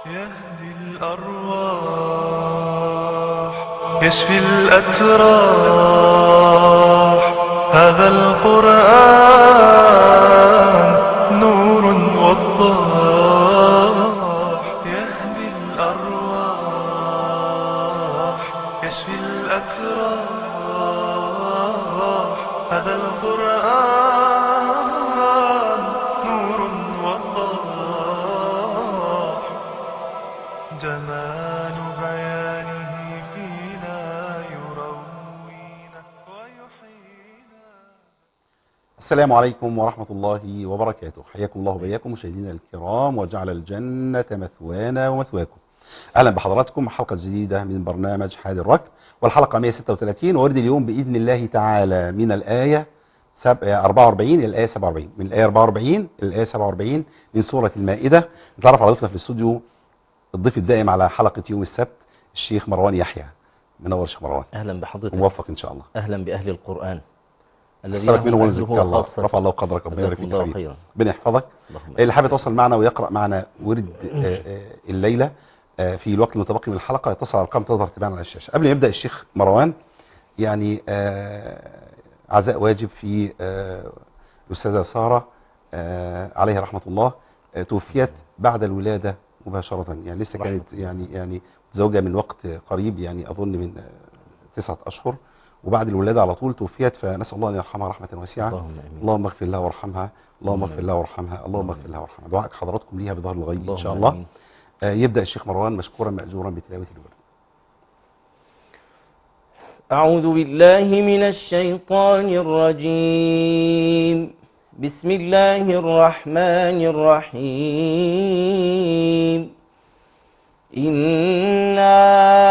يهدي الأرواح يشفي الأتراح هذا القرآن نور وضاح يهدي الأرواح يشفي الأتراح هذا القرآن نور وضاح جمال بيانه فينا يروينا ويحيينا السلام عليكم ورحمة الله وبركاته حياكم الله وبياكم مشاهدينا الكرام وجعل الجنة مثوانا ومثواكم أهلا بحضراتكم حلقة جديدة من برنامج حاد الركب والحلقة 136 وورد اليوم بإذن الله تعالى من الآية سب- 44 إلى الآية 47 من الآية 44 إلى الآية 47 من سورة المائدة نتعرف على ضيفنا في الاستوديو الضيف الدائم على حلقة يوم السبت الشيخ مروان يحيى منور الشيخ مروان أهلا بحضرتك موفق إن شاء الله أهلا بأهل القرآن الذين أحسنك هم منه ونزلك أهله الله خاصة. رفع الله قدرك ربنا يبارك جزاكم فيك الله حبيبي خيرا ربنا يحفظك اللهم اللي حابب يتواصل معنا ويقرأ معنا ورد آه، آه، الليلة آه، في الوقت المتبقي من الحلقة يتصل على الأرقام تظهر تباعا على الشاشة قبل ما يبدأ الشيخ مروان يعني آه، عزاء واجب في آه، الأستاذة سارة آه، عليها رحمة الله آه، توفيت بعد الولادة مباشرة يعني لسه رحمة كانت يعني يعني زوجة من وقت قريب يعني أظن من آه، تسعة أشهر وبعد الولادة على طول توفيت فنسأل الله أن يرحمها رحمة واسعة اللهم آمين اللهم اغفر لها وارحمها اللهم اللهم اغفر لها وارحمها اللهم اغفر لها وارحمها دعائك حضراتكم ليها بظهر الغيب ان اللهم شاء الله آمين. آه، يبدا الشيخ مروان مشكورا ماجورا بتلاوه الورد أعوذ بالله من الشيطان الرجيم بسم الله الرحمن الرحيم إنا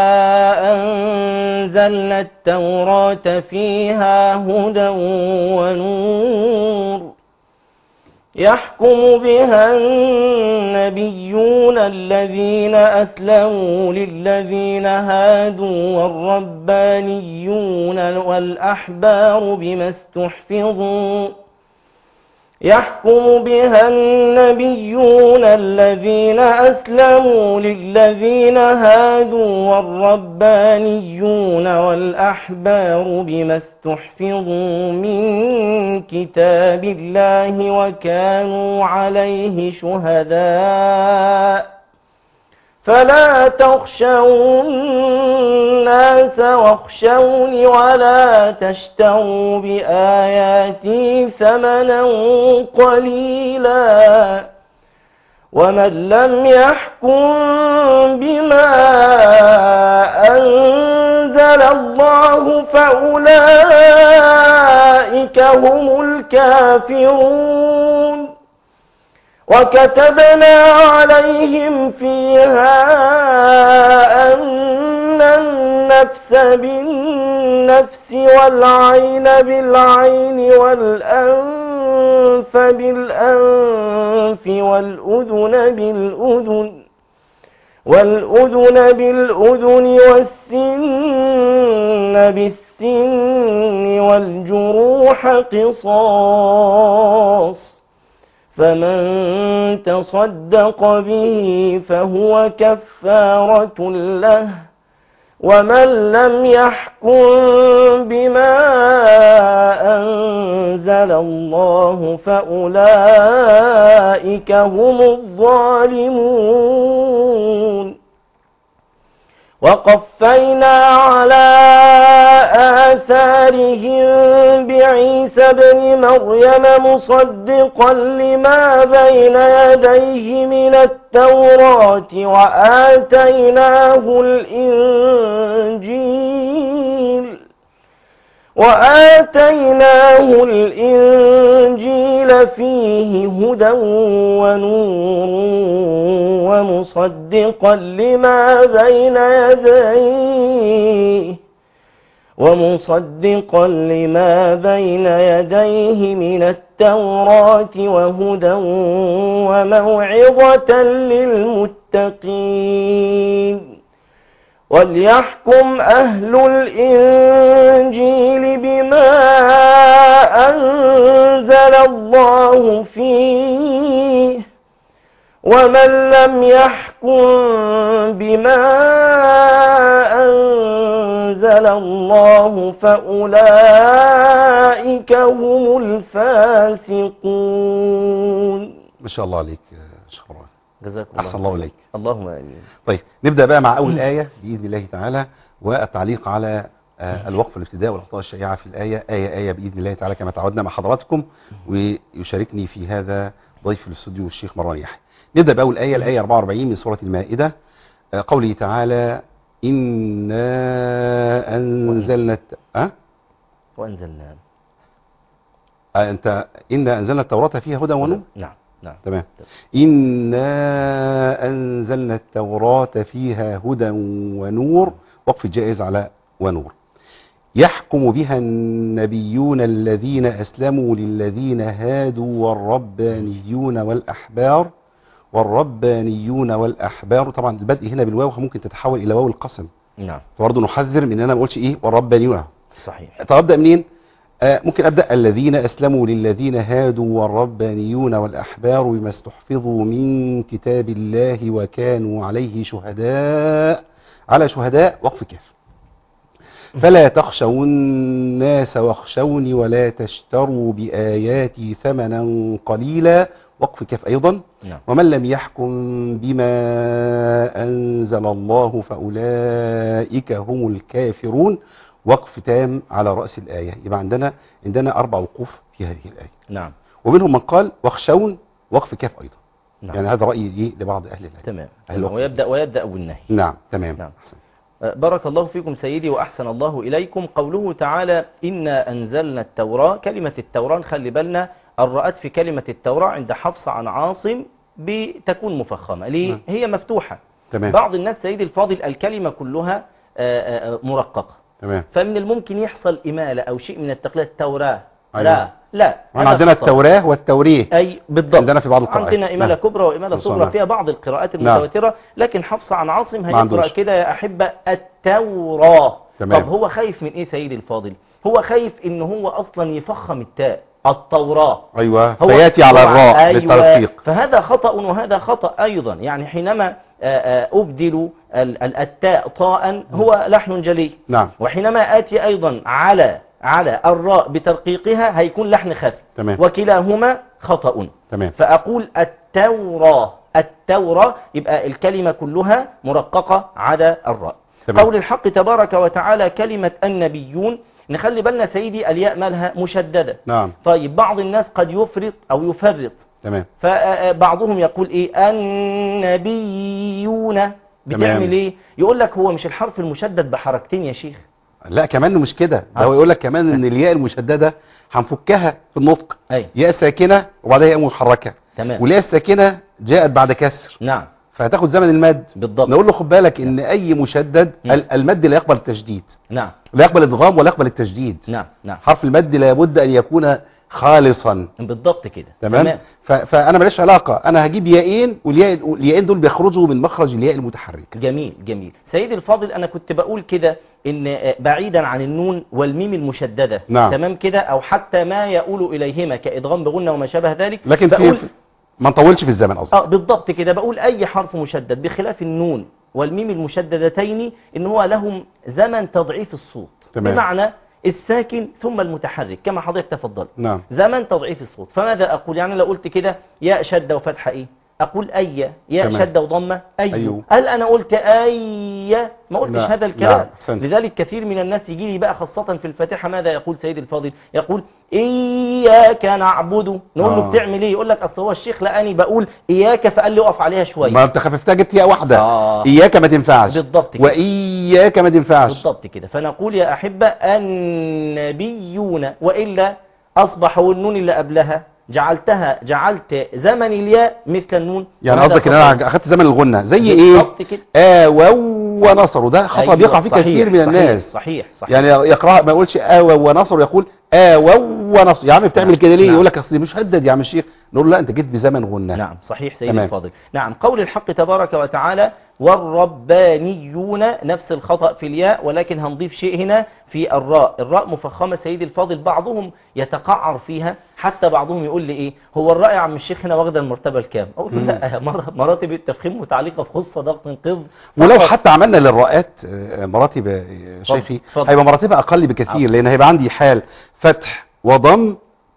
أنزلنا التوراة فيها هدى ونور يحكم بها النبيون الذين أسلموا للذين هادوا والربانيون والأحبار بما استحفظوا يحكم بها النبيون الذين أسلموا للذين هادوا والربانيون والأحبار بما استحفظوا من كتاب الله وكانوا عليه شهداء فلا تخشوا الناس واخشوني ولا تشتروا بآياتي ثمنا قليلا ومن لم يحكم بما أنزل الله فأولئك هم الكافرون وكتبنا عليهم فيها أن النفس بالنفس والعين بالعين والأنف بالأنف والأذن بالأذن والأذن بالأذن والسن بالسن والجروح قصاص فمن تصدق به فهو كفارة له ومن لم يحكم بما أنزل الله فأولئك هم الظالمون وقفينا على آثارهم بعيسى بن مريم مصدقا لما بين يديه من التوراة وآتيناه الإنجيل وآتيناه الإنجيل فيه هدى ونور ومصدقا لما بين يديه ومصدقا لما بين يديه من التوراة وهدى وموعظة للمتقين وليحكم أهل الإنجيل بما أنزل الله فيه ومن لم يحكم بما أنزل الله فأولئك هم الفاسقون ما شاء الله عليك يا شيخ مروان جزاكم الله أحسن الله إليك اللهم آمين طيب نبدأ بقى مع أول آية بإذن الله تعالى والتعليق على آه، الوقف الابتداء والأخطاء الشائعة في الآية آية آية بإذن الله تعالى كما تعودنا مع حضراتكم ويشاركني في هذا ضيف الاستوديو الشيخ مروان يحيى نبدأ بأول آية الآية 44 من سورة المائدة آه، قوله تعالى إنا أنزلنا الت... أه؟ وأنزلنا آه أنت إنا أنزلنا التوراة فيها هدى ونور نعم نعم تمام إنا أنزلنا التوراة فيها هدى ونور وقف جائز على ونور يحكم بها النبيون الذين أسلموا للذين هادوا والربانيون والأحبار والربانيون والأحبار طبعا البدء هنا بالواو ممكن تتحول إلى واو القسم نعم فبرضه نحذر من أن أنا ما أقولش إيه والربانيون صحيح طب أبدأ منين؟ آه ممكن أبدأ الذين أسلموا للذين هادوا والربانيون والأحبار بما استحفظوا من كتاب الله وكانوا عليه شهداء على شهداء وقف كاف فلا تخشوا الناس واخشوني ولا تشتروا بآياتي ثمنا قليلا وقف كاف أيضا نعم ومن لم يحكم بما أنزل الله فأولئك هم الكافرون وقف تام على رأس الآية يبقى عندنا عندنا أربع وقوف في هذه الآية نعم ومنهم من قال واخشون وقف كاف أيضا نعم يعني هذا رأيي إيه لبعض أهل العلم تمام أهل الوقت. ويبدأ ويبدأ بالنهي نعم تمام نعم. أحسن. بارك الله فيكم سيدي وأحسن الله إليكم قوله تعالى إنا أنزلنا التوراة كلمة التوراة خلي بالنا الرأت في كلمة التوراة عند حفص عن عاصم بتكون مفخمة ليه؟ نعم. هي مفتوحة تمام بعض الناس سيدي الفاضل الكلمة كلها آه، آه، مرققة تمام فمن الممكن يحصل إمالة أو شيء من التقليد التوراة أيوة. لا لا واحنا هذا عندنا خطأ. التوراة والتوريه أي بالضبط عندنا في بعض القراءات. عندنا إمالة نعم. كبرى وإمالة إن شاء صغرى الله. فيها بعض القراءات نعم. المتواترة لكن حفص عن عاصم ما هيقرأ عندوش. كده يا أحبة التوراة تمام. طب هو خايف من إيه سيدي الفاضل هو خايف إن هو أصلا يفخم التاء التوراة أيوة هو فياتي على هو- الراء أيوة بالترقيق فهذا خطأ وهذا خطأ أيضا يعني حينما آه، آه، أبدل ال- ال- التاء طاء هو لحن جلي نعم وحينما آتي أيضا على على الراء بترقيقها هيكون لحن خفي تمام وكلاهما خطأ تمام فأقول التوراة التوراة يبقى الكلمة كلها مرققة عدا الراء تمام. قول الحق تبارك وتعالى كلمة النبيون نخلي بالنا سيدي الياء مالها مشددة نعم طيب بعض الناس قد يفرط أو يفرط تمام فبعضهم يقول ايه النبيون بتعمل ايه يقول لك هو مش الحرف المشدد بحركتين يا شيخ لا كمان مش كده ده آه. هو يقول لك كمان ان الياء المشدده هنفكها في النطق اي ياء ساكنه وبعدها ياء محركه تمام والياء الساكنه جاءت بعد كسر نعم فهتاخد زمن المد بالضبط نقول له خد بالك ان اي مشدد مم. ال- المد لا يقبل التشديد نعم لا يقبل الادغام ولا يقبل التشديد نعم نعم حرف المد لابد ان يكون خالصا بالضبط كده تمام ف- فانا ماليش علاقه انا هجيب ياءين والياء الياءين دول بيخرجوا من مخرج الياء المتحرك جميل جميل سيدي الفاضل انا كنت بقول كده ان آه، بعيدا عن النون والميم المشددة نعم. تمام كده او حتى ما يقول اليهما كادغام بغنة وما شابه ذلك لكن في بقول في- ما نطولش في الزمن اصلا اه بالضبط كده بقول اي حرف مشدد بخلاف النون والميم المشددتين ان هو لهم زمن تضعيف الصوت تمام. بمعنى الساكن ثم المتحرك كما حضرتك تفضلت نعم زمن تضعيف الصوت فماذا اقول يعني لو قلت كده ياء شده وفتحه ايه اقول اي ياء تمام. شده وضمه اي أيوه. هل انا قلت اي ما قلتش لا. هذا الكلام نعم. أحسنت. لذلك كثير من الناس يجي لي بقى خاصه في الفاتحه ماذا يقول سيد الفاضل يقول اياك نعبد نقول له آه. بتعمل ايه يقول لك اصل هو الشيخ لقاني بقول اياك فقال لي اقف عليها شويه ما انت خففتها جبت ياء واحده آه. اياك ما تنفعش بالضبط كده. واياك ما تنفعش بالضبط كده فنقول يا أحبة النبيون وإلا أصبح والنون اللي قبلها جعلتها جعلت زمن الياء مثل النون يعني وهذا قصدك ان خطأ. انا اخدت زمن الغنه زي ايه بالضبط كده آووا ونصروا ده خطأ أيوة، بيقع فيه صحيح، كثير من صحيح، الناس صحيح صحيح يعني يقرأ ما يقولش آووا ونصروا يقول آووا ونصر يا عم بتعمل نعم، كده ليه نعم. يقول لك اصل مش هدد يا عم الشيخ نقول له لا انت جيت بزمن غنه نعم صحيح سيدي تمام. الفاضل نعم قول الحق تبارك وتعالى والربانيون نفس الخطأ في الياء ولكن هنضيف شيء هنا في الراء الراء مفخمة سيدي الفاضل بعضهم يتقعر فيها حتى بعضهم يقول لي ايه هو الراء يا عم الشيخ هنا واخده المرتبة الكام اقول له لا مر- مراتب التفخيم متعلقة في خصة ضغط انقض ولو فقط. حتى عملنا للراءات آه، مراتب آه، شيخي اتفضل. هيبقى مراتبها اقل بكثير لان هيبقى عندي حال فتح وضم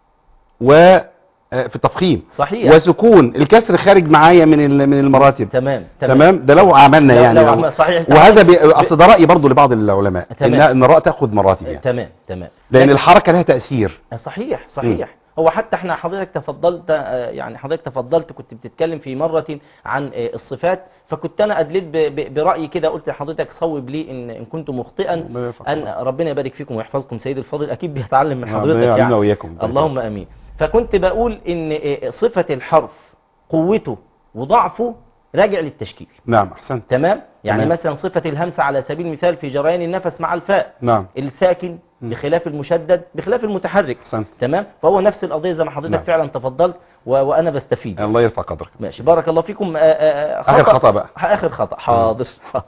و آه، في التفخيم صحيح وسكون الكسر خارج معايا من ال- من المراتب تمام تمام ده لو عملنا لو- يعني لو لو عملنا- صحيح أنت وهذا عملت- بي... اصل ده راي برضه لبعض العلماء ان تمام. ان الراء تاخذ مراتب يعني تمام تمام لان لكن- الحركه لها تاثير صحيح صحيح هو حتى احنا حضرتك تفضلت آه، يعني حضرتك تفضلت كنت بتتكلم في مرة عن آه، الصفات فكنت انا ادلت ب- ب- برأيي كده قلت لحضرتك صوب لي ان ان كنت مخطئا ربنا يوفقك. ان ربنا يبارك فيكم ويحفظكم سيد الفاضل اكيد بيتعلم من ربنا حضرتك يعلمنا يعني وإياكم. اللهم امين فكنت بقول ان آه، صفة الحرف قوته وضعفه راجع للتشكيل نعم احسنت تمام يعني تمام. مثلا صفة الهمسة على سبيل المثال في جريان النفس مع الفاء نعم الساكن بخلاف المشدد بخلاف المتحرك احسنت تمام فهو نفس القضية زي ما حضرتك نعم. فعلا تفضلت و... وأنا بستفيد الله يرفع قدرك ماشي بارك الله فيكم آه، آه، آخر خطأ بقى. آخر خطأ حاضر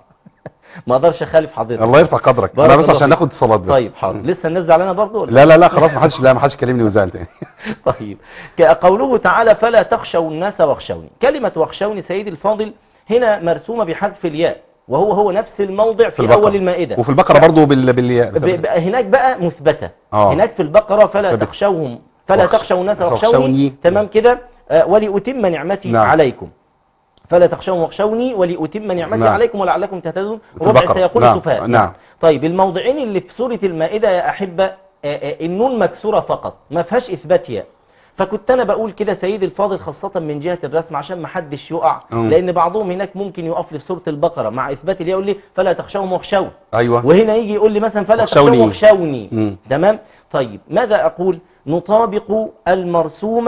ما اقدرش اخالف حضرتك الله يرفع قدرك بارك انا بس الله عشان فيك. ناخد اتصالات بس طيب حاضر لسه الناس زعلانه برضه ولا لا لا لا خلاص ما حدش لا ما حدش كلمني وزعل تاني طيب ك- قوله تعالى فلا تخشوا الناس واخشوني كلمة واخشوني سيدي الفاضل هنا مرسومة بحذف الياء وهو هو نفس الموضع في, البقرة. أول المائدة وفي البقره برضه بال بالياء ب- ب- هناك بقى مثبتة آه. هناك في البقرة فلا ثابت. تخشوهم فلا وخش- تخشوا الناس واخشوني. واخشوني تمام كده آه، ولأتم نعمتي نعم. عليكم فلا تخشوا واخشوني ولأتم نعمتي نعم. عليكم ولعلكم تهتدون في ربع البقرة. سيقول نعم. سفهاء نعم. طيب الموضعين اللي في سورة المائدة يا أحبة آه، آه، النون مكسورة فقط ما فيهاش إثبات ياء فكنت انا بقول كده سيدي الفاضل خاصة من جهة الرسم عشان ما حدش يقع مم. لان بعضهم هناك ممكن يقف لي في سورة البقرة مع اثبات الياء يقول لي فلا تخشوهم واخشوا ايوه وهنا يجي يقول لي مثلا فلا واخشوني. تخشوا واخشوني مم. تمام طيب ماذا أقول نطابق المرسوم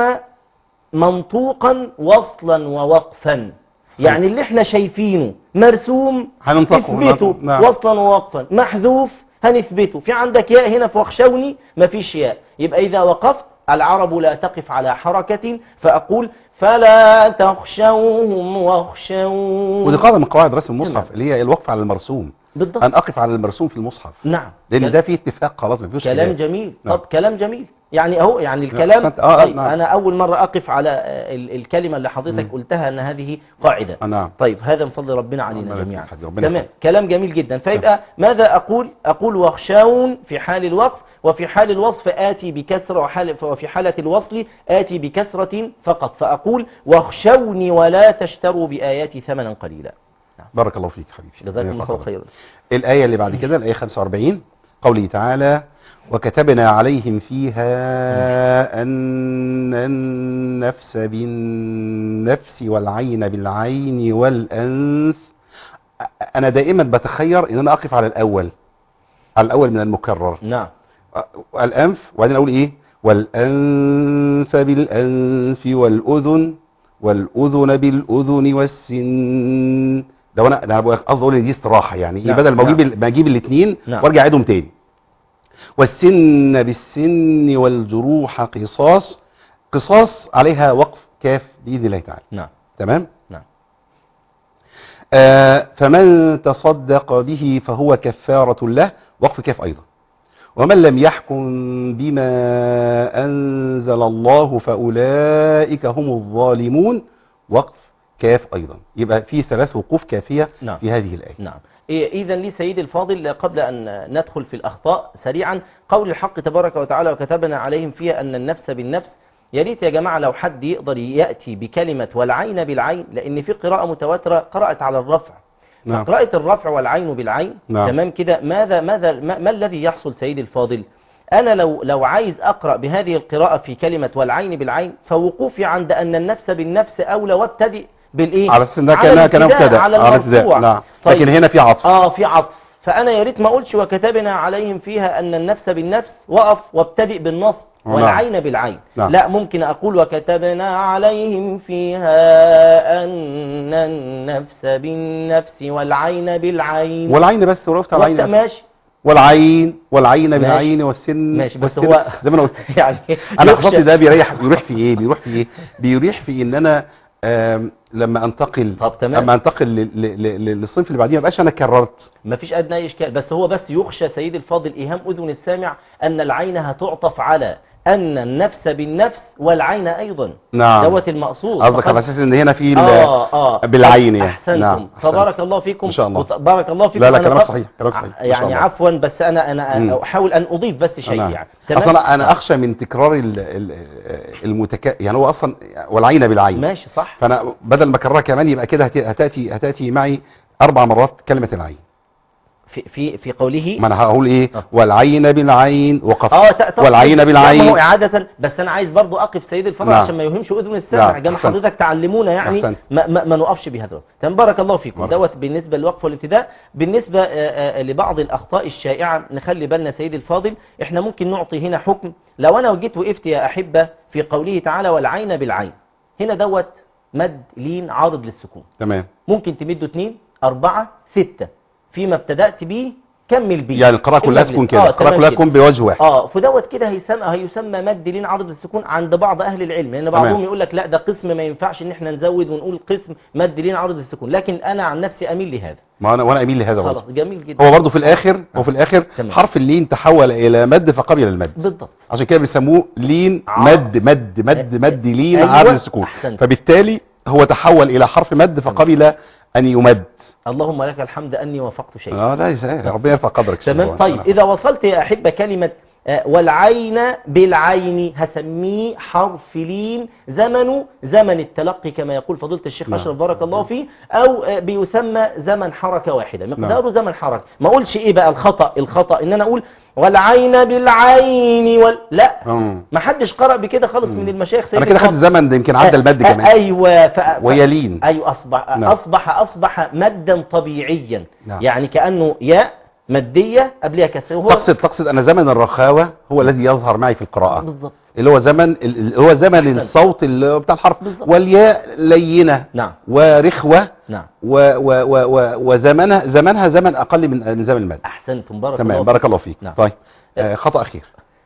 منطوقا وصلا ووقفا يعني اللي احنا شايفينه مرسوم هننطقه. اثبته نعم. وصلا ووقفا محذوف هنثبته في عندك ياء هنا في واخشوني مفيش ياء يبقى إذا وقفت العرب لا تقف على حركة فأقول فلا تخشوهم واخشون ودي قاعده من قواعد رسم المصحف نعم. اللي هي الوقف على المرسوم بالضبط ان اقف على المرسوم في المصحف نعم لان ده فيه اتفاق خلاص ما فيهوش كلام خلاف. جميل نعم. طب كلام جميل يعني اهو يعني الكلام أحسنت. آه، آه، طيب نعم. انا اول مره اقف على آه، ال- الكلمه اللي حضرتك قلتها ان هذه قاعده آه، نعم طيب هذا من فضل ربنا علينا ربنا جميعا يخليك، ربنا تمام يخليك. كلام جميل جدا فيبقى ماذا اقول اقول واخشون في حال الوقف وفي حال الوصف آتي بكسرة وحال وفي حالة الوصل آتي بكسرة فقط فأقول واخشوني ولا تشتروا بآياتي ثمنا قليلا بارك الله فيك حبيبي جزاكم ربنا الله يرفع قدرك. خيرا الآية اللي بعد كده الآية 45 قوله تعالى وكتبنا عليهم فيها أن النفس بالنفس والعين بالعين والأنف أ- أنا دائما بتخير إن أنا أقف على الأول على الأول من المكرر نعم أ- الأنف وبعدين أقول إيه والأنف بالأنف والأذن والأذن بالأذن والسن لو أنا أنا قصدي أقول إن دي استراحة يعني إيه نعم، بدل ما نعم. أجيب ال- ما أجيب الاثنين نعم. وأرجع أعيدهم تاني والسن بالسن والجروح قصاص قصاص عليها وقف كاف بإذن الله تعالى نعم تمام نعم آه فمن تصدق به فهو كفارة له وقف كاف أيضا ومن لم يحكم بما أنزل الله فأولئك هم الظالمون وقف كاف أيضا يبقى في ثلاث وقوف كافية نعم. في هذه الآية نعم إذا لي سيدي الفاضل قبل أن ندخل في الأخطاء سريعا قول الحق تبارك وتعالى وكتبنا عليهم فيها أن النفس بالنفس يا ريت يا جماعة لو حد يقدر يأتي بكلمة والعين بالعين لأن في قراءة متواترة قرأت على الرفع نعم. فقراءة الرفع والعين بالعين نعم. تمام كده ماذا ماذا ما, ما الذي يحصل سيدي الفاضل أنا لو لو عايز أقرأ بهذه القراءة في كلمة والعين بالعين فوقوفي عند أن النفس بالنفس أولى وابتدئ بالإيه؟ على أساس إنها على كأنها كان الابتداء، مبتدأ على على ابتداء المرفوع. نعم طيب. لكن هنا في عطف اه في عطف فانا يا ريت ما اقولش وكتبنا عليهم فيها ان النفس بالنفس وقف وابتدئ بالنص نعم. والعين بالعين نعم. لا ممكن اقول وكتبنا عليهم فيها ان النفس بالنفس والعين بالعين والعين بس وقفت على العين وقت- بس ماشي والعين والعين ماشي. بالعين والسن ماشي، بس والسن. هو- زي ما انا قلت يعني انا يخشى- خطي ده بيريح بيروح في ايه بيروح في ايه بيريح في ان انا آم، لما انتقل طب تمام. لما انتقل لل- لل- لل- للصنف اللي بعديه ما بقاش انا كررت ما فيش ادنى اي اشكال بس هو بس يخشى سيد الفاضل ايهام اذن السامع ان العين هتعطف على ان النفس بالنفس والعين ايضا نعم دوت المقصود قصدك فقد- على اساس ان هنا في ال- اه اه بالعين يعني. احسنتم نعم، فبارك أحسنت. الله فيكم إن شاء الله. وط- بارك الله فيكم لا لا أنا كلامك فقط- صحيح كلامك صحيح ما شاء يعني الله. عفوا بس انا انا مم. احاول ان اضيف بس شيء نعم. يعني اصلا انا اخشى من تكرار ال- ال- المتك يعني هو اصلا والعين بالعين ماشي صح فانا بدل ما اكررها كمان يبقى كده هت- هتاتي هتاتي معي اربع مرات كلمه العين في في في قوله ما انا هقول ايه آه. والعين بالعين وقف اه ت- طب- والعين لا، ما هو بالعين اعاده بس انا عايز برضو اقف سيد الفضل نعم. عشان ما يوهمش اذن السامع نعم، جم أحسنت. حضرتك تعلمونا يعني أحسنت. ما, ما, ما نقفش بهذا تمام بارك الله فيكم مرحبا. دوت بالنسبه للوقف والابتداء بالنسبه آه، آه، لبعض الاخطاء الشائعه نخلي بالنا سيد الفاضل احنا ممكن نعطي هنا حكم لو انا جيت وقفت يا احبه في قوله تعالى والعين بالعين هنا دوت مد لين عارض للسكون تمام ممكن تمده اثنين أربعة ستة فيما ابتدأت بيه كمل بيه يعني القراءه كلها المجلس. تكون كده آه، القراءه تمام كلها كده. تكون بوجه واحد اه فدوت كده هيسمى هيسمى مد لين عرض السكون عند بعض اهل العلم لان بعضهم تمام. يقول لك لا ده قسم ما ينفعش ان احنا نزود ونقول قسم مد لين عرض السكون لكن انا عن نفسي اميل لهذا ما انا وانا اميل لهذا خلاص برضه جميل جدا هو برضه في الاخر هو في الاخر تمام. حرف اللين تحول الى مد فقبل المد بالضبط عشان كده بيسموه لين عرض. مد مد مد مد لين أيوة، عرض السكون أحسنت. فبالتالي هو تحول الى حرف مد فقبل ان يمد اللهم لك الحمد اني وفقت شيئا اه لا يسأل. ربنا يرفع قدرك تمام سبحانه طيب وتعالى. اذا وصلت يا احبه كلمه آه، والعين بالعين هسميه حرف لين زمنه زمن التلقي كما يقول فضيله الشيخ نعم. اشرف بارك الله فيه او آه، بيسمى زمن حركه واحده مقداره نعم. زمن حركه ما اقولش ايه بقى الخطا الخطا ان انا اقول والعين بالعين وال... لا مم. ما حدش قرأ بكده خالص من المشايخ سيد انا كده خدت الفاضل. الزمن ده يمكن عدى المد آه، كمان ايوه ف... ف- وهي لين ايوه اصبح نعم. اصبح اصبح مدا طبيعيا نعم. يعني كانه ياء ماديه قبلها كسر وهو تقصد تقصد ان زمن الرخاوه هو الذي يظهر معي في القراءه بالضبط اللي هو زمن ال- ال- هو زمن أحسنت. الصوت اللي هو بتاع الحرف بالظبط. والياء لينه نعم ورخوه نعم و و و و وزمنها زمنها زمن اقل من من زمن المد احسنتم بارك الله تمام فيك. بارك الله فيك نعم. طيب آه خطا اخير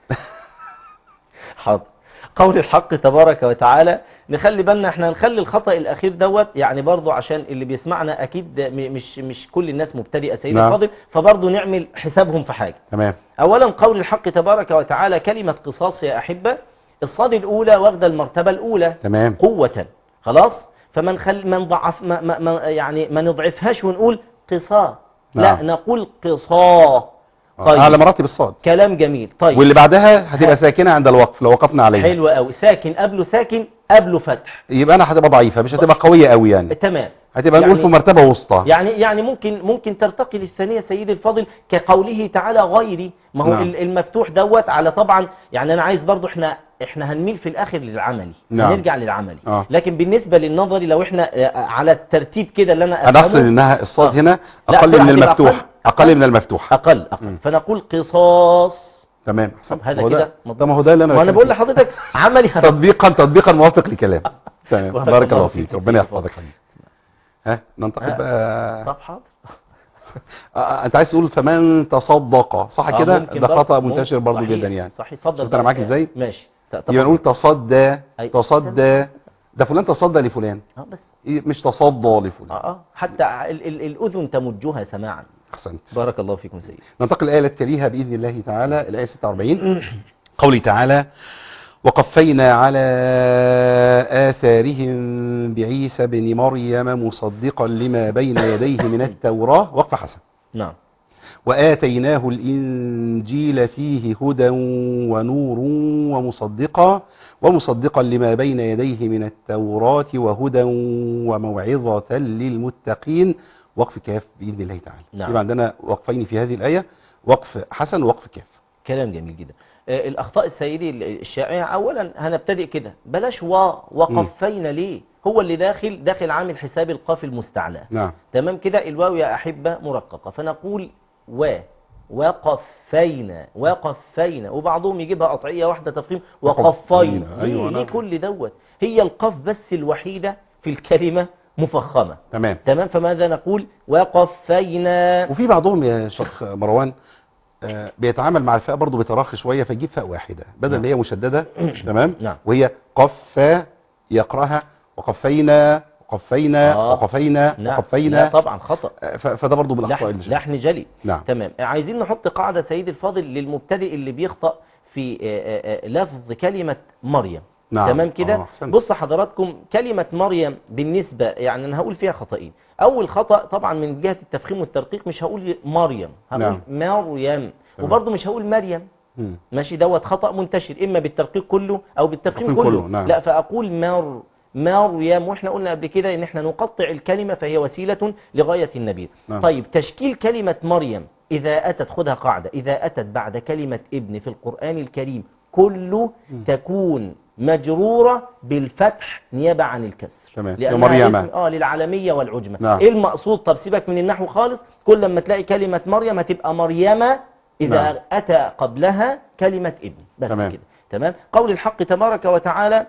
حاضر قول الحق تبارك وتعالى نخلي بالنا احنا نخلي الخطأ الاخير دوت يعني برضو عشان اللي بيسمعنا اكيد م- مش مش كل الناس مبتدئه سيدي نعم. الفاضل فبرضو نعمل حسابهم في حاجه تمام اولا قول الحق تبارك وتعالى كلمه قصاص يا احبه الصاد الاولى واخده المرتبه الاولى تمام قوة خلاص فما نخل ما نضعف ما ما ما يعني ما نضعفهاش ونقول قصا لا نعم. نقول قصا طيب. على مراتب الصاد كلام جميل طيب واللي بعدها هتبقى ها. ساكنه عند الوقف لو وقفنا عليها حلو قوي ساكن قبله ساكن قبله فتح يبقى انا هتبقى ضعيفه مش هتبقى قويه قوي يعني تمام هتبقى نقول يعني- في مرتبه وسطى يعني يعني ممكن ممكن ترتقي للثانيه سيدي الفاضل كقوله تعالى غيري ما هو نعم. ال- المفتوح دوت على طبعا يعني انا عايز برضو احنا احنا هنميل في الاخر للعملي نعم. هنرجع للعملي آه. لكن بالنسبه للنظري لو احنا آه، على الترتيب كده اللي انا انا احسن أفهمه، انها الصاد آه. هنا لا، اقل هتبقى من أقل. المفتوح اقل أقل. من المفتوح اقل اقل مم. فنقول قصاص تمام طب هذا هو ده- كده مضبوط. طب ما هو ده اللي انا وانا بتكلم بقول فيه. لحضرتك عملي هن- تطبيقا تطبيقا موافق لكلام تمام بارك بارك الله الله فيك فيك يا ربنا سيدي يحفظك حبيبي ها ننتقل بقى طب حاضر آه، انت عايز تقول فمن تصدق صح آه، كده ممكن ده برضه. خطا ممكن. منتشر برضه صحيح. جدا يعني صحيح اتفضل شفت أنا بقى. معاك إزاي؟ ماشي ت- يبقى طبعا. نقول تصدى أي. تصدى ده فلان تصدى لفلان اه بس إيه، مش تصدى اه لفلان اه حتى ال ال الاذن تمجها سماعا احسنت بارك الله فيكم سيدي ننتقل الآية التي تليها بإذن الله تعالى الآية 46 قوله تعالى وقفينا على آثارهم بعيسى بن مريم مصدقا لما بين يديه من التوراة وقف حسن نعم وآتيناه الإنجيل فيه هدى ونور ومصدقا ومصدقا لما بين يديه من التوراة وهدى وموعظة للمتقين وقف كاف بإذن الله تعالى نعم. يبقى عندنا وقفين في هذه الآية وقف حسن ووقف كاف كلام جميل جدا آه، الاخطاء السيدي الشائعه اولا هنبتدئ كده بلاش وا وقفينا ليه هو اللي داخل داخل عامل حساب القاف المستعلى نعم تمام كده الواو يا أحبة مرققة فنقول و وقفينا وقفينا وبعضهم يجيبها قطعية واحدة تفخيم وقفينا وقفينا. أيوة، ليه, ليه نعم. كل دوت هي القاف بس الوحيدة في الكلمة مفخمة تمام تمام فماذا نقول وقفينا وفي بعضهم يا شيخ مروان آه، بيتعامل مع الفاء برضه بتراخي شويه فيجيب فاء واحده بدل نعم. ما هي مشدده تمام نعم. وهي قف يقراها وقفينا وقفينا آه. وقفينا نعم. لا وقفينا طبعا خطأ آه، ف- فده برضو من الاخطاء لحن, اللي شايفها. لحن جلي نعم تمام عايزين نحط قاعدة سيدي الفاضل للمبتدئ اللي بيخطأ في آه، آه، آه، لفظ كلمة مريم نعم تمام كده آه، أحسنت. بص حضراتكم كلمة مريم بالنسبة يعني أنا هقول فيها خطأين أول خطأ طبعا من جهة التفخيم والترقيق مش هقول مريم هقول نعم. مريم وبرضه مش هقول مريم مم. ماشي دوت خطأ منتشر إما بالترقيق كله أو بالتفخيم التفخيم كله, كله، نعم. لا فأقول مر مريم واحنا قلنا قبل كده ان احنا نقطع الكلمة فهي وسيلة لغاية النبي نعم. طيب تشكيل كلمة مريم إذا أتت خدها قاعدة إذا أتت بعد كلمة ابن في القرآن الكريم كله تكون مجرورة بالفتح نيابة عن الكسر تمام. لأنها مريم. اسم اه للعالمية والعجمة نعم. ايه المقصود طب سيبك من النحو خالص كل لما تلاقي كلمة مريم هتبقى مريم إذا نعم. أتى قبلها كلمة ابن بس تمام. كده تمام قول الحق تبارك وتعالى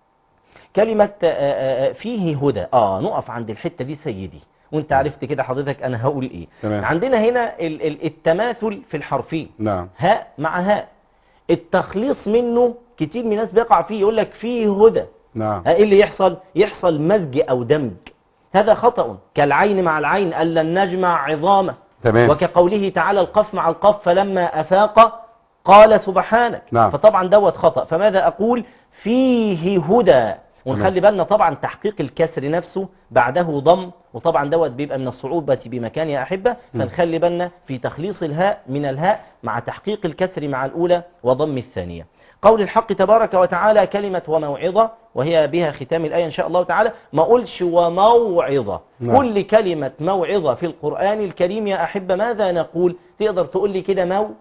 كلمة آه، آه، آه، فيه هدى اه نقف عند الحتة دي سيدي وانت عرفت كده حضرتك انا هقول ايه تمام. عندنا هنا ال- ال- التماثل في الحرفين نعم هاء مع هاء التخليص منه كتير من الناس بيقع فيه يقول لك فيه هدى نعم ها، ايه اللي يحصل يحصل مزج او دمج هذا خطأ كالعين مع العين ألا نجمع عظامه تمام وكقوله تعالى القف مع القف فلما أفاق قال سبحانك نعم. فطبعا دوت خطأ فماذا أقول فيه هدى ونخلي بالنا طبعا تحقيق الكسر نفسه بعده ضم وطبعا دوت بيبقى من الصعوبة بمكان يا أحبة فنخلي بالنا في تخليص الهاء من الهاء مع تحقيق الكسر مع الأولى وضم الثانية قول الحق تبارك وتعالى كلمة وموعظة وهي بها ختام الآية إن شاء الله تعالى ما قولش وموعظة نعم. كل كلمة موعظة في القرآن الكريم يا أحبة ماذا نقول تقدر تقول لي كده مو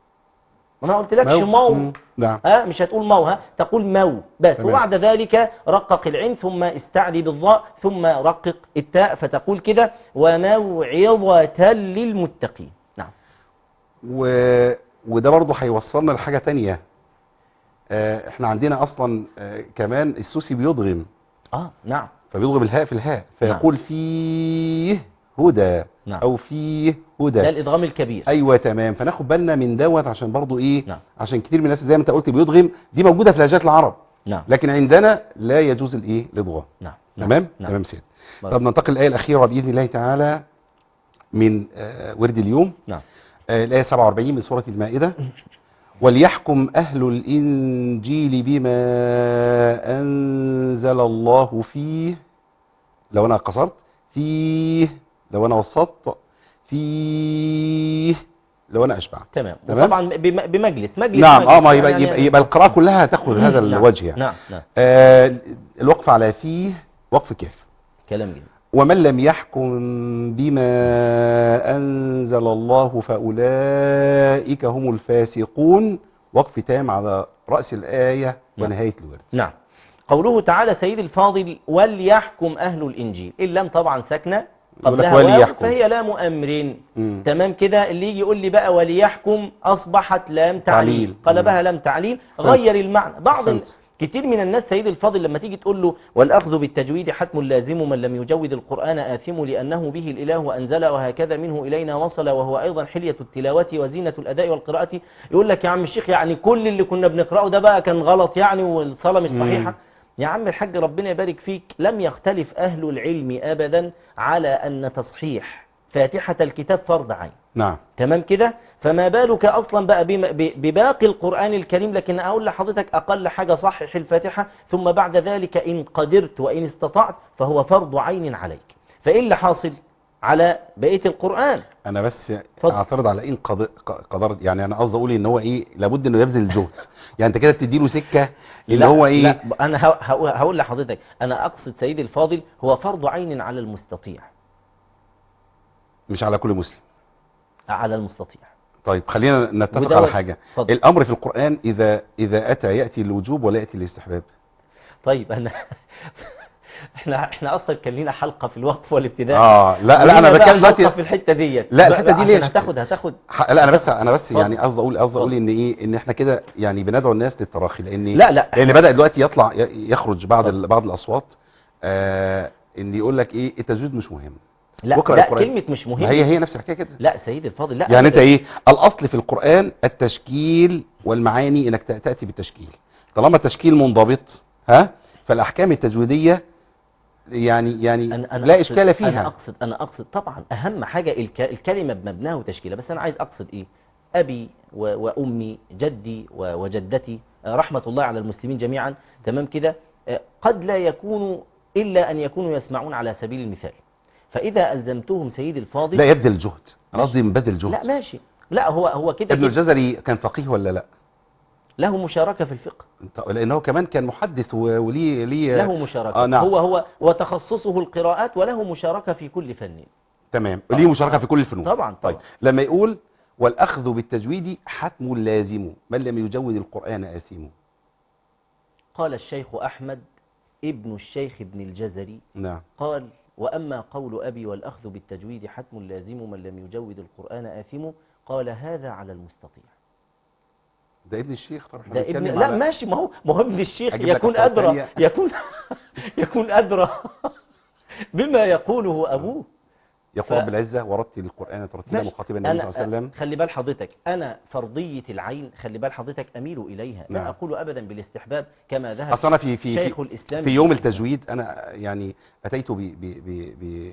ما قلتلكش مو مم. نعم ها مش هتقول مو ها تقول مو بس تمام. وبعد ذلك رقق العين ثم استعلي بالضاء ثم رقق التاء فتقول كده وموعظة للمتقين نعم و... وده برضه هيوصلنا لحاجة تانية آه، احنا عندنا اصلا آه، كمان السوسي بيضغم اه نعم فبيضغم الهاء في الهاء فيقول فيه هدى نعم. او فيه ده هدى الإدغام الكبير ايوه تمام فناخد بالنا من دوت عشان برضو ايه نعم. عشان كتير من الناس زي ما انت قلت بيضغم دي موجوده في لهجات العرب نعم لكن عندنا لا يجوز الايه الادغام نعم تمام نعم. تمام سيد بارك. طب ننتقل الايه الاخيره باذن الله تعالى من آه، ورد اليوم نعم آه، الآية 47 من سورة المائدة وليحكم أهل الإنجيل بما أنزل الله فيه لو أنا قصرت فيه لو أنا وسطت فيه لو أنا أشبعت تمام تمام؟ طبعا بم- بمجلس مجلس نعم مجلس اه ما يبقى, يعني- يبقى, يبقى القراءة كلها تأخذ هذا نعم. الوجه يعني نعم نعم آه الوقف على فيه وقف كاف كلام جميل ومن لم يحكم بما أنزل الله فأولئك هم الفاسقون وقف تام على رأس الآية نعم. ونهاية الورد نعم قوله تعالى سيد الفاضل وليحكم أهل الإنجيل اللام طبعا ساكنة يقول لك قبلها واو وليحكم. فهي لام أمر مم. تمام كده اللي يجي يقول لي بقى وليحكم أصبحت لام تعليل تعليل. قلبها مم. لام تعليل أحسنت. غير المعنى بعض ال- أحسنت. كتير من الناس سيد الفاضل لما تيجي تقول له والأخذ بالتجويد حتم لازم من لم يجود القرآن آثم لأنه به الإله وأنزل وهكذا منه إلينا وصل وهو أيضا حلية التلاوة وزينة الأداء والقراءة يقول لك يا عم الشيخ يعني كل اللي كنا بنقرأه ده بقى كان غلط يعني والصلاة مش مم. صحيحة يا عم الحاج ربنا يبارك فيك لم يختلف أهل العلم أبدا على أن تصحيح فاتحة الكتاب فرض عين نعم تمام كده فما بالك اصلا بقى بم- ب- بباقي القرآن الكريم لكن اقول لحضرتك اقل حاجة صحح الفاتحة ثم بعد ذلك ان قدرت وان استطعت فهو فرض عين عليك فايه اللي حاصل على بقية القرآن أنا بس اتفضل. أعترض على إن قد- ق- قدرت يعني أنا قصدي أقول إن هو إيه لابد إنه يبذل الجهد يعني أنت كده بتديله سكة اللي لا- هو إيه لا انا ه- ه- هقول لحضرتك انا اقصد سيدي الفاضل هو فرض عين على المستطيع مش على كل مسلم على المستطيع طيب خلينا نتفق ودوت- على حاجة اتفضل. الأمر في القرآن إذا إذا أتى يأتي الوجوب ولا يأتي الاستحباب طيب انا احنا احنا اصلا كان لينا حلقة في الوقف والابتداء اه لا لا ولينا انا بقى بتكلم حلقة دلوقتي في الحتة ديت لا، بقى- الحتة دي ليه عشان أشكال؟ هتاخد هتاخد ح- لا انا بس انا بس اتفضل. يعني قصدي اقول قصدي اقول اتفضل. ان ايه ان احنا كده يعني بندعو الناس للتراخي لان لا لا لان بدا دلوقتي يطلع ي- يخرج بعض اتفضل. ال- بعض الاصوات آه ان يقول لك ايه التجويد مش مهم لا, واقرأ لا القرآن. كلمة مش ما مهم هي هي نفس الحكايه كده لا سيد الفاضل لا يعني انت أبداً. ايه الاصل في القران التشكيل والمعاني انك ت- تاتي بالتشكيل طالما التشكيل منضبط ها فالاحكام التجويديه يعني يعني أنا أنا لا أقصد- اشكال انا فيها اقصد انا اقصد طبعا اهم حاجه الك... الكلمه بمبناها وتشكيلها بس انا عايز اقصد ايه ابي و... وامي جدي و... وجدتي آه، رحمه الله على المسلمين جميعا تمام كده آه، قد لا يكونوا الا ان يكونوا يسمعون على سبيل المثال فاذا الزمتهم سيدي الفاضل لا يبذل جهد انا قصدي من بذل لا جهد ماشي لا هو هو كده ابن كده الجزري كان فقيه ولا لا له مشاركه في الفقه انت- لانه كمان كان محدث و- وليه ليه له مشاركه آه نعم. هو هو وتخصصه القراءات وله مشاركه في كل فن تمام آه، ليه مشاركه آه. في كل الفنون طبعا طيب طبعا لما يقول والاخذ بالتجويد حتم لازم من لم يجود القران اثيم قال الشيخ أحمد ابن الشيخ ابن الجزري نعم قال وأما قول أبي والأخذ بالتجويد حتم لازم من لم يجود القرآن آثم قال هذا على المستطيع ده ابن الشيخ طبعا احنا ده ابن بنتكلم لا على- ماشي ما هو ما هو ابن الشيخ أجيب لك يكون أقوال أدرى تانية. يكون يكون أدرى بما يقوله أبوه يقول ف- رب العزه ورتل القران ترتيلا ماشي. مخاطبا النبي صلى أنا- الله عليه وسلم خلي بال حضرتك أنا فرضية العين خلي بال حضرتك أميل إليها نعم. لا أقول أبدا بالاستحباب كما ذهب اصل انا في في شيخ في, الإسلام في يوم التجويد انا يعني اتيت ب ب ب ب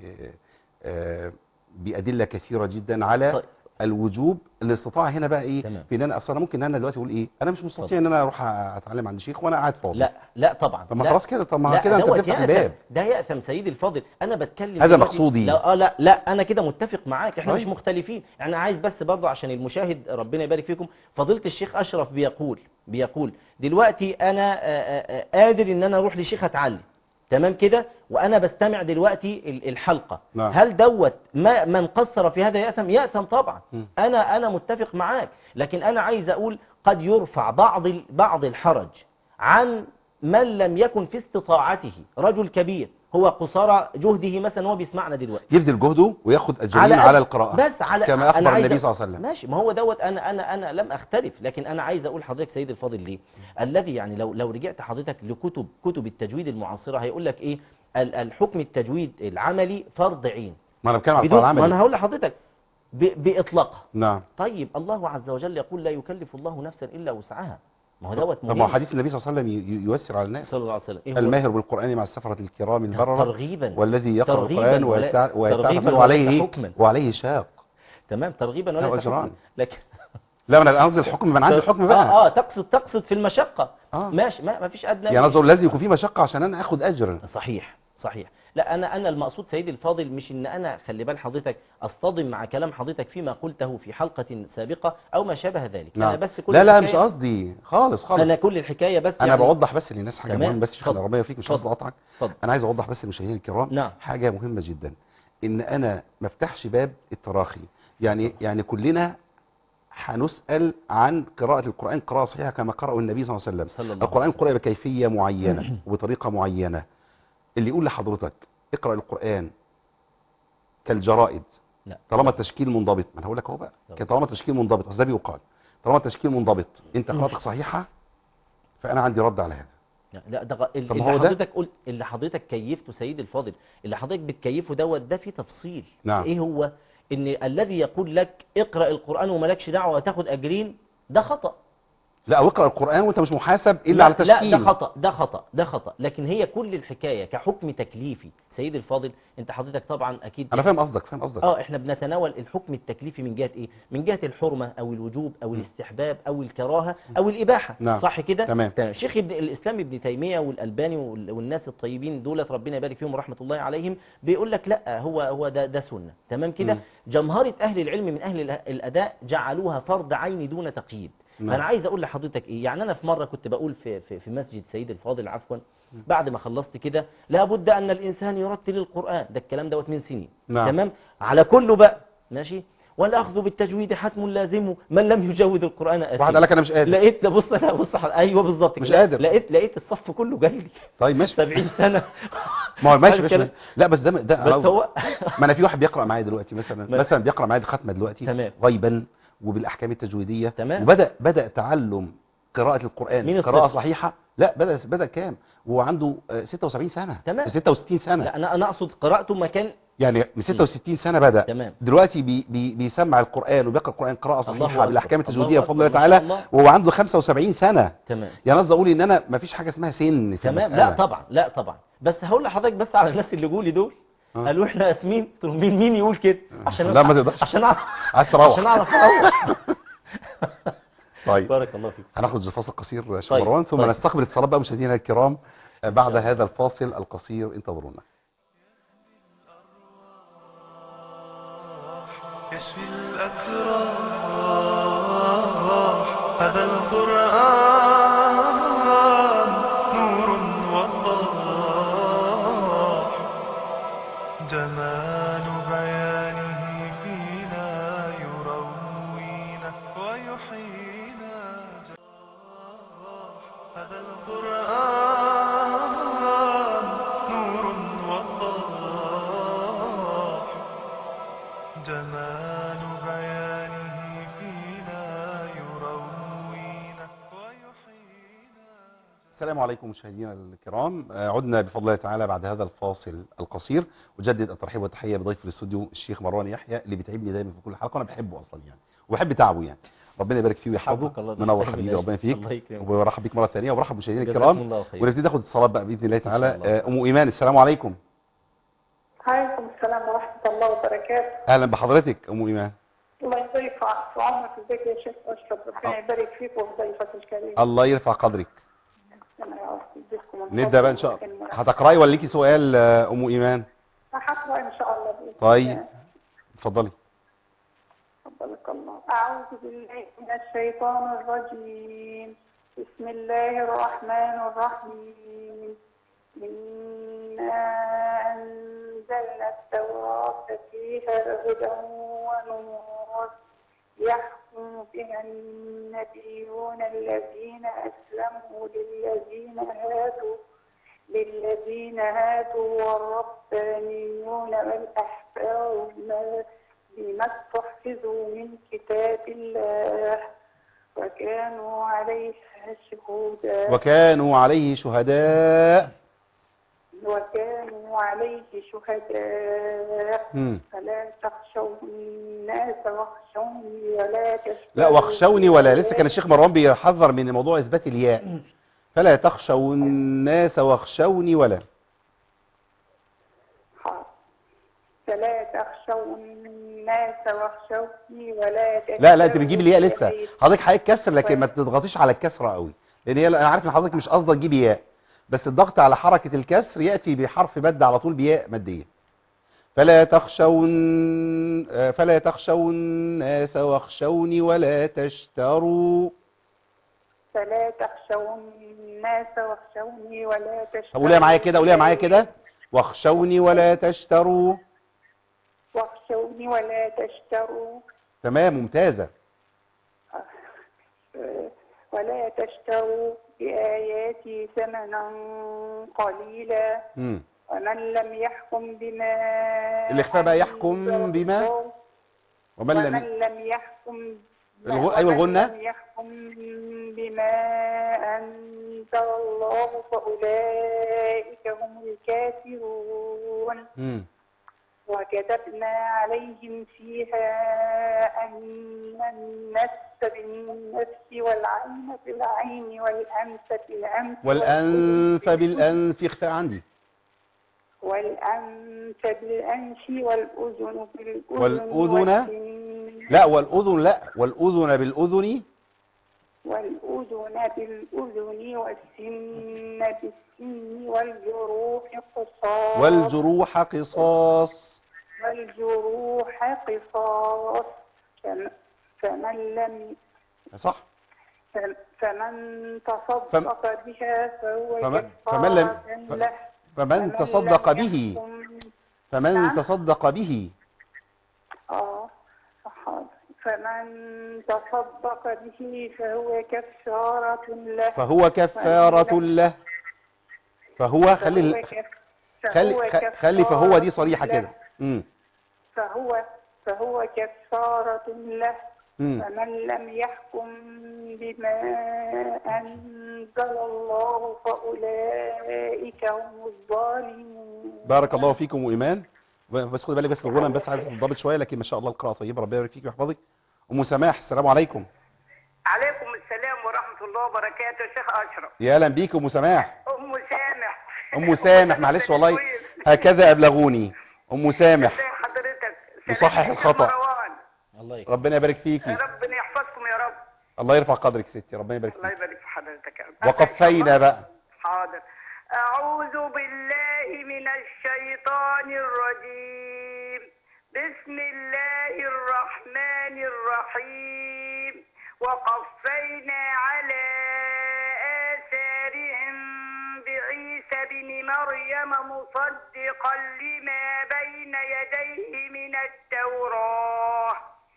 آه، بادله كثيره جدا على طيب. الوجوب الاستطاعه هنا بقى ايه تمام. في ان انا اصلا ممكن ان انا دلوقتي اقول ايه انا مش مستطيع ان انا اروح اتعلم عند شيخ وانا قاعد فاضي لا لا طبعا طب ما لا. خلاص كده طب ما لا كده انت دوت بتفتح يأثم. الباب ده يأثم سيدي الفاضل انا بتكلم هذا دلوقتي- مقصودي. لا اه لا لا انا كده متفق معاك احنا طيب. مش مختلفين انا عايز بس برضه عشان المشاهد ربنا يبارك فيكم فضيله الشيخ اشرف بيقول بيقول دلوقتي انا آه، آه، آه، قادر ان انا اروح لشيخ اتعلم تمام كده وانا بستمع دلوقتي ال- الحلقه نعم. هل دوت ما من قصر في هذا يأثم يأثم طبعا م. انا انا متفق معاك لكن انا عايز اقول قد يرفع بعض ال- بعض الحرج عن من لم يكن في استطاعته رجل كبير هو قصارى جهده مثلا هو بيسمعنا دلوقتي يبذل جهده وياخد اجرين على, قد- القراءه بس على كما أنا اخبر عايز النبي أ- صلى الله عليه وسلم ماشي ما هو دوت انا انا انا لم اختلف لكن انا عايز اقول لحضرتك سيد الفاضل ليه الذي يعني لو لو رجعت حضرتك لكتب كتب التجويد المعاصره هيقول لك ايه ال- الحكم التجويد العملي فرض عين ما انا بتكلم على بدون القراءه ما انا العملي هقول لحضرتك ب- باطلاقها نعم طيب الله عز وجل يقول لا يكلف الله نفسا الا وسعها ما هو دوت طب ما هو مهم حديث النبي صلى الله عليه وسلم ي- ي- ييسر على الناس صلى الله عليه وسلم إيه هو؟ الماهر بالقران مع السفره الكرام البرره ترغيبا والذي يقرا ترغيباً القران ولا- ويتع- ويتعرف ترغيباً منه عليه وليس ايه حكماً. وعليه شاق تمام ترغيبا له وليس أجران. حكما. لكن لا انا قصدي الحكم من عند الحكم بقى اه اه تقصد تقصد في المشقه آه. ماشي ما, ما فيش ادنى يعني قصدي لازم يكون في مشقه عشان انا اخد اجر صحيح صحيح لا انا انا المقصود سيدي الفاضل مش ان انا خلي بال حضرتك اصطدم مع كلام حضرتك فيما قلته في حلقه سابقه او ما شابه ذلك انا نعم بس كل لا لا مش الحكاية- قصدي خالص خالص انا كل الحكايه بس انا يعني بوضح بس للناس حاجه تمام. مهمه بس شيخ اتفضل. العربيه فيك مش قصدي اتفضل. اقطعك اتفضل انا عايز اوضح بس للمشاهدين الكرام نعم. حاجه مهمه جدا ان انا ما افتحش باب التراخي يعني يعني كلنا هنسال عن قراءه القران قراءه صحيحه كما قرأه النبي صلى الله عليه وسلم صلى الله القرآن عليه قرأ بكيفية معينة وبطريقة معينة اللي يقول لحضرتك اقرأ القرآن كالجرائد لا. طالما التشكيل منضبط ما انا هقول لك اهو بقى طبعا. كان طالما التشكيل منضبط اصل ده بيقال طالما التشكيل منضبط انت قراءتك صحيحة فانا عندي رد على هذا لا لا ده غ- ال- طب اللي ما هو ده؟ حضرتك قلت اللي حضرتك كيفته سيد الفاضل اللي حضرتك بتكيفه دوت ده فيه تفصيل نعم. ايه هو ان الذي يقول لك اقرا القران ومالكش دعوه وتاخد اجرين ده خطا لا او اقرأ القرآن وانت مش محاسب الا لا على لا تشكيل ده خطا ده خطا ده خطا لكن هي كل الحكايه كحكم تكليفي سيد الفاضل انت حضرتك طبعا اكيد انا فاهم قصدك فاهم قصدك اه احنا بنتناول الحكم التكليفي من جهه ايه من جهه الحرمه او الوجوب او الاستحباب او الكراهه او الاباحه نعم. صح كده تمام. تمام شيخ ابن الاسلام ابن تيميه والالباني وال- والناس الطيبين دولت ربنا يبارك فيهم ورحمه الله عليهم بيقول لك لا هو هو ده ده سنه تمام كده مم. جمهره اهل العلم من اهل الأ- الاداء جعلوها فرض عين دون تقييد نعم. فانا عايز اقول لحضرتك ايه يعني انا في مره كنت بقول في في, في مسجد سيد الفاضل عفوا بعد ما خلصت كده لابد ان الانسان يرتل القران ده الكلام دوت من سنين نعم. تمام على كله بقى ماشي والاخذ بالتجويد حتم لازم من لم يجود القران أثيم. واحد قال لك انا مش قادر لقيت لا بص لا بص ايوه بالظبط مش كده. قادر. لقيت لقيت الصف كله جاي لي طيب ماشي 70 سنه ما هو ماشي عارف ماشي, كده؟ ماشي. لا بس ده ده أنا بس قصدي- هو ما انا في واحد بيقرا معايا دلوقتي مثلا ما- مثلا بيقرا معايا ختمه دلوقتي تمام. غيبا وبالاحكام التجويديه تمام. وبدا بدا تعلم قراءه القران من قراءه الصفر. صحيحه لا بدا بدا كام وهو عنده آه، 76 سنه تمام. 66 سنه لا انا انا اقصد قراءته ما كان يعني من 66 سنه بدا تمام. دلوقتي بي بي بيسمع القران وبيقرا القران قراءه الله صحيحه أكبر. بالاحكام الله التجويديه بفضل الله أكبر. ما شاء تعالى الله. وهو عنده 75 سنه تمام يعني قصدي اقول ان انا ما فيش حاجه اسمها سن في تمام المسألة. لا طبعا لا طبعا بس هقول لحضرتك بس على الناس اللي جولي دول آه. قالوا احنا ياسمين قلت لهم مين مين يقول كده عشان لا، ما تقدرش. عشان اعرف عايز تروح. عشان اعرف اروح طيب بارك الله فيك هنخرج لفاصل قصير يا شيخ طيب، مروان ثم طيب. نستقبل اتصالات بقى مشاهدينا الكرام آه، بعد شاء الله. هذا الفاصل القصير انتظرونا يشفي الأتراح هذا القرآن نور وضاح جمال بيانه فينا يروينا ويحيينا هذا القرآن نور وضاح جمال بيانه فينا يروينا ويحيينا السلام عليكم مشاهدينا الكرام آه، عدنا بفضل الله تعالى بعد هذا الفاصل القصير وجدد الترحيب والتحيه بضيف الاستوديو الشيخ مروان يحيى اللي بيتعبني دايما في كل حلقه وانا بحبه اصلا يعني وبحب تعبه يعني ربنا يبارك فيه ويحفظه حفظك الله. منور تستحمل حبيبي يا ربنا شيخ. فيك الله يكرمك. وبرحب بك مره ثانيه وبرحب بمشاهدينا جزاكم الكرام الله خير. ونبتدي ناخد اتصالات بقى باذن الله إن شاء تعالى الله. آه، ام ايمان السلام عليكم عليكم السلام ورحمة الله وبركاته اهلا بحضرتك ام ايمان الله يبارك في عمرك ازيك يا شيخ أشرف ربنا يبارك فيك وفي ضيفك الكريم الله يرفع قدرك أنا يا رب يديكم من نبدا فضله بقى ان شاء ومن الله مرحبا. هتقراي ولا ليكي سؤال آه، ام ايمان هقرأ إن شاء الله بإذن طيب الله. اتفضلي فضلك الله أعوذ بالله من الشيطان الرجيم بسم الله الرحمن الرحيم إنا أنزلنا التوراة فيها هدى ونور يحكم بها النبيون الذين أسلموا للذين هادوا للذين هادوا والربانيون والأحبار بما بما استحفظوا من كتاب الله وكانوا عليها شهودا وكانوا عليه شهداء وكانوا عليه شهداء مم. فلا تخشوا الناس واخشوني ولا تشتروا لا واخشوني ولا لسه كان الشيخ مروان بيحذر من موضوع اثبات الياء فلا تخشوا الناس واخشوني ولا حاضر. فلا تخشوا الناس واخشوني ولا تشتروا لا لا انت بتجيب الياء لسه بآياتي حضرتك هيتكسر لكن ما تضغطيش على الكسره قوي لان هي انا عارف ان حضرتك مش قصدك تجيبي ياء بس الضغط على حركه الكسر ياتي بحرف مد على طول بياء ماديه فلا تخشوا الن- فلا تخشوا الناس واخشوني ولا تشتروا فلا تخشوا الناس واخشوني ولا تشتروا طب قوليها معايا كده قوليها معايا كده واخشوني ولا تشتروا واخشوني ولا تشتروا تمام ممتازه آه، ولا تشتروا بآياتي ثمنا قليلا امم ومن لم يحكم بما الإخفاء بقى يحكم أنزل بما؟ الله ومن ومن لم لم يحكم الغ- أيوة الغنة. ومن لم يحكم بما أنزل الله فأولئك هم الكافرون مم. وكتبنا عليهم فيها أن النفس بالنفس والعين بالعين والأنف بالأنف والأنف بالأنف اخفاء عندي والأنف بالأنف والأذن بالأذن والأذن؟ والسن- لا والأذن لا والأذن بالأذن والأذن بالأذن والسن بالسن والجروح قصاص والجروح قصاص والجروح قصاص فم- فمن لم صح فم- فمن تصدق بها فهو فمن- فمن لم- كفارة ف- له فمن لم تصدق به يحكم- فمن نعم. تصدق به اه حاضر فمن تصدق به فهو كفارة له فهو كفارة له فهو خلي فهو ال- كف- خلي فهو خ- خلي فهو دي كفارة صريحة له. كده امم فهو فهو كفارة له مم. فمن لم يحكم بما أنزل الله فأولئك هم الظالمون بارك الله فيكم وإيمان بس خد بالك بس الغنم بس عايز تضبط شوية لكن ما شاء الله القراءة طيبة ربنا يبارك فيك ويحفظك أم سماح السلام عليكم عليكم السلام ورحمة الله وبركاته شيخ أشرف يا أهلا بيك أم سماح أم سامح أم سامح معلش والله هكذا أبلغوني أم سامح ازي حضرتك نصحح سلام الخطأ. مروان. الله يكرمك ربنا يبارك فيكي ربنا يحفظكم يا رب الله يرفع قدرك ستي ربنا يبارك الله فيك يبارك في حضرتك يا رب وقفينا بقى حاضر أعوذ بالله من الشيطان الرجيم بسم الله الرحمن الرحيم وقفينا على آثارهم بعيسى بن مريم مصدقا لما بين يديه من التوراة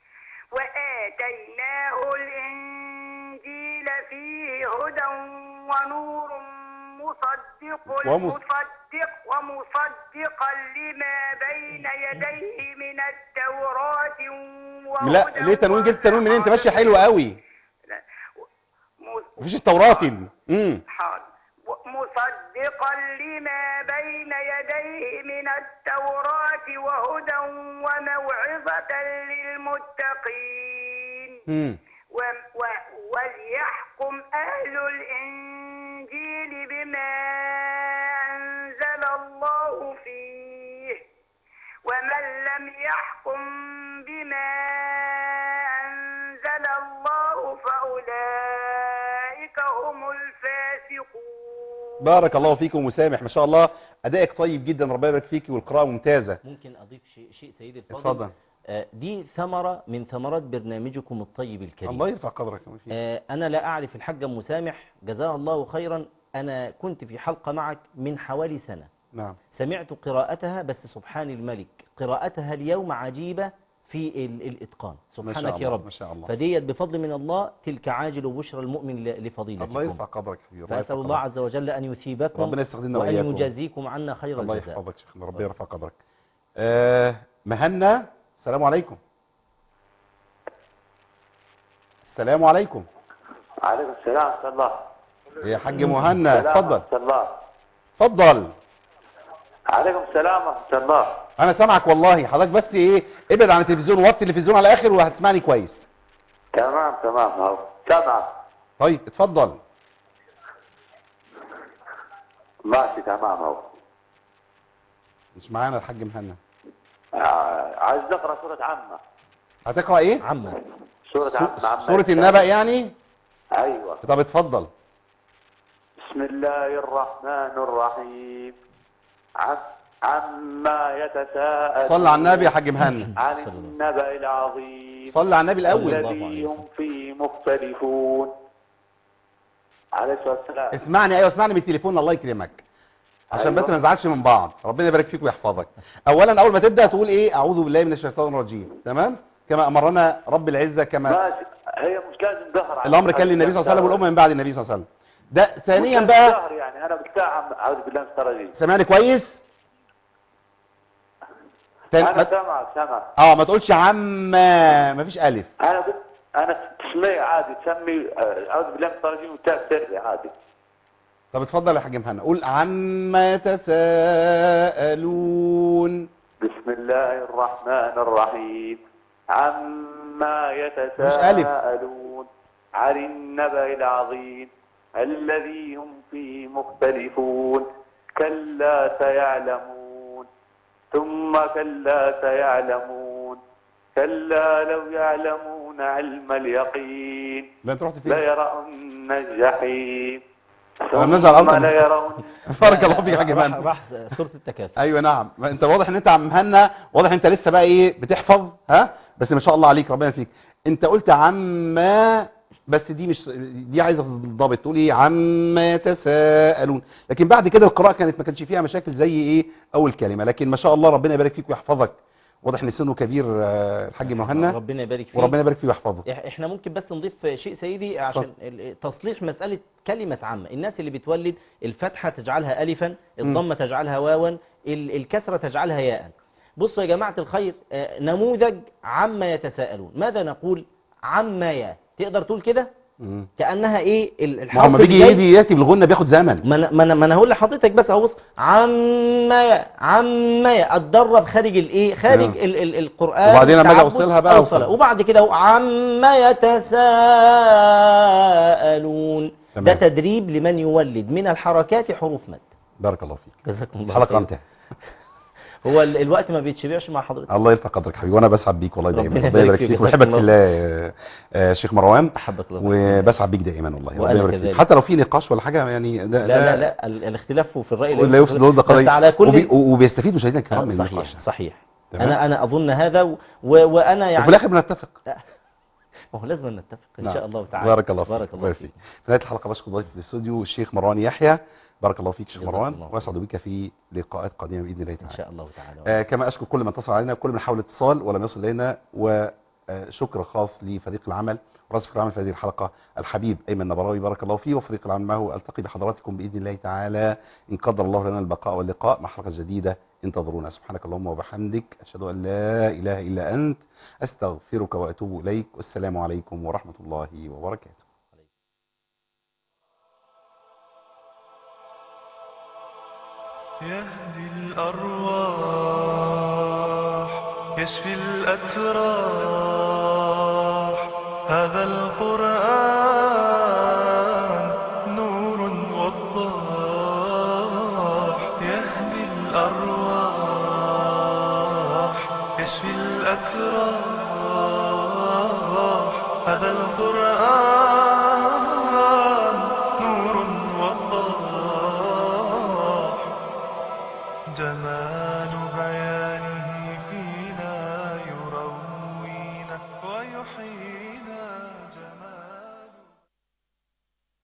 وآتيناه الإنجيل فيه هدى ونور مصدق ومص- مصدق ومصدقا لما بين يديه من التوراة وهدى لا ليه تنوين جبت تنوين منين انت ماشيه حلوه قوي لا. مص- مفيش التوراتي امم حاضر مصدقا لما بين يديه من التوراة وهدى وموعظة للمتقين امم و و وليحكم أهل الإنجيل بما أنزل الله فيه ومن لم يحكم بما أنزل الله فأولئك هم الفاسقون بارك الله فيكم وسامح ما شاء الله ادائك طيب جدا ربنا يبارك فيكي والقراءه ممتازه ممكن أضيف شيء, شيء سيدي الفاضل اتفضل آه، دي ثمرة من ثمرات برنامجكم الطيب الكريم الله يرفع قدرك يا وفيك. آه، أنا لا أعرف الحاجة مسامح جزاها الله خيرا أنا كنت في حلقة معك من حوالي سنة نعم سمعت قراءتها بس سبحان الملك قراءتها اليوم عجيبة في ال- الإتقان ما شاء سبحانك يا الله رب ما شاء الله فديت بفضل من الله تلك عاجل بشرى المؤمن ل- لفضيلتكم الله يرفع قدرك يا حبيبي الله فأسأل يرفع الله قدرك. عز وجل أن يثيبكم ربنا يستخدمنا وأن وإياكم. يجازيكم عنا خير الله الجزاء يحفظك شيخنا ربنا يرفع قدرك آه مهنا السلام عليكم السلام عليكم عليكم السلام ورحمة الله يا حاج مهنا السلام اتفضل ورحمة الله اتفضل عليكم السلام ورحمة الله انا سامعك والله حضرتك بس ايه ابعد عن التلفزيون وطي التلفزيون على الاخر وهتسمعني كويس تمام تمام اهو سامع طيب اتفضل ماشي تمام اهو مش معانا الحاج مهنا آه، عايز اقرا سورة عامة هتقرا ايه عما سورة سو- عامة عامة سورة النبأ يعني ايوه طب اتفضل بسم الله الرحمن الرحيم عم عما يتساءل صلى على النبي يا حاج مهنا عن صلى الله. النبأ العظيم صلى على النبي الاول الله عليه الذي وسلم. هم فيه مختلفون عليه الصلاة والسلام اسمعني ايوه اسمعني من التليفون الله يكرمك عشان أيوة. بس ما نزعلش من بعض ربنا يبارك فيك ويحفظك اولا اول ما تبدا تقول ايه اعوذ بالله من الشيطان الرجيم تمام كما امرنا رب العزه كما ماشي هي مش لازم ظهر على الامر كان للنبي صلى الله عليه وسلم والامه من بعد النبي صلى الله عليه وسلم ده ثانيا بقى ظهر يعني انا بتاع اعوذ بالله من الشيطان الرجيم سامعني كويس تاني انا ما... سامع سامع اه ما تقولش عما ما فيش الف انا قلت انا تسميه عادي تسمي آه، اعوذ بالله من الشيطان الرجيم وتاء سري عادي طب اتفضل يا حاج مهنا قول عما يتساءلون بسم الله الرحمن الرحيم عما ألف. يتساءلون عن النبأ العظيم الذي هم فيه مختلفون كلا سيعلمون ثم كلا سيعلمون كلا لو يعلمون علم اليقين لا انت رحت فين ليرون الجحيم أنا نزل ثم أوطن. ليرون بارك الله فيك يا حاج راح, مهنا راح سورة التكاثر ايوه نعم ما انت واضح ان انت عم مهنا واضح انت لسه بقى ايه بتحفظ ها بس ما شاء الله عليك ربنا فيك انت قلت عما بس دي مش دي عايزه تضبط تقول ايه عما يتساءلون لكن بعد كده القراءه كانت ما كانش فيها مشاكل زي ايه اول كلمه لكن ما شاء الله ربنا يبارك فيك ويحفظك واضح ان سنه كبير آه، الحاج مهنا ربنا يبارك فيك وربنا يبارك فيه ويحفظه إح- احنا ممكن بس نضيف شيء سيدي عشان ال- تصليح مسألة كلمة عامة الناس اللي بتولد الفتحة تجعلها ألفا الضمة تجعلها واوا ال- الكسرة تجعلها ياء بصوا يا جماعة الخير آه، نموذج عما يتساءلون ماذا نقول عمايا تقدر تقول كده مم. كانها ايه ال- ما هو الحرف لما بيجي اللي جاي- يدي ياتي بالغنه بياخد زمن ما انا ما انا ما انا هقول لحضرتك بس اهو بص عمايا عمايا اتدرب خارج الايه خارج نعم. ال ال القران وبعدين لما أجي تعبد أوصلها بقى أوصلها. أوصل. وبعد كده اهو عما يتساءلون تمام. ده تدريب لمن يولد من الحركات حروف مد بارك الله فيك جزاكم الله الحلقه خير. انتهت هو ال- الوقت ما بيتشبعش مع حضرتك الله يرفع قدرك حبيبي وانا بسعد بيك والله دايما ربنا ربنا يبارك يبارك فيك فيك. وبحبك في جزاك الله آه، آه، شيخ مروان احبك الله وبسعد بيك دائما والله ربنا وأنا يبارك فيك كذلك. حتى لو في نقاش ولا حاجه يعني ده لا لا ده لا ال- الاختلاف في الرأي لا يفسد الود بس قضيه على كل وبي- وبيستفيد مشاهدينا الكرام من صحيح النقاش ده. صحيح تمام. انا انا اظن هذا و... و... وانا يعني وفي الاخر بنتفق ما هو لازم نتفق ان نعم. شاء الله تعالى بارك الله فيك بارك الله فيك في نهايه الحلقه بشكر ضيفي في الاستوديو الشيخ مروان يحيى بارك الله فيك شيخ جزاك مروان الله واسعد بك في لقاءات قادمه باذن الله ان تعالى شاء الله تعالى آه كما اشكر كل من اتصل علينا وكل من حاول اتصال ولم يصل الينا وشكر خاص لفريق العمل ورئيس فريق العمل في هذه الحلقه الحبيب ايمن نبراوي بارك الله فيه وفريق العمل معه التقي بحضراتكم باذن الله تعالى ان قدر الله لنا البقاء واللقاء مع حلقه جديده انتظرونا سبحانك اللهم وبحمدك اشهد ان لا اله الا انت استغفرك واتوب اليك والسلام عليكم ورحمه الله وبركاته يهدي الأرواح يشفي الأتراح هذا القرآن نور وضاح يهدي الأرواح يشفي الأتراح هذا القرآن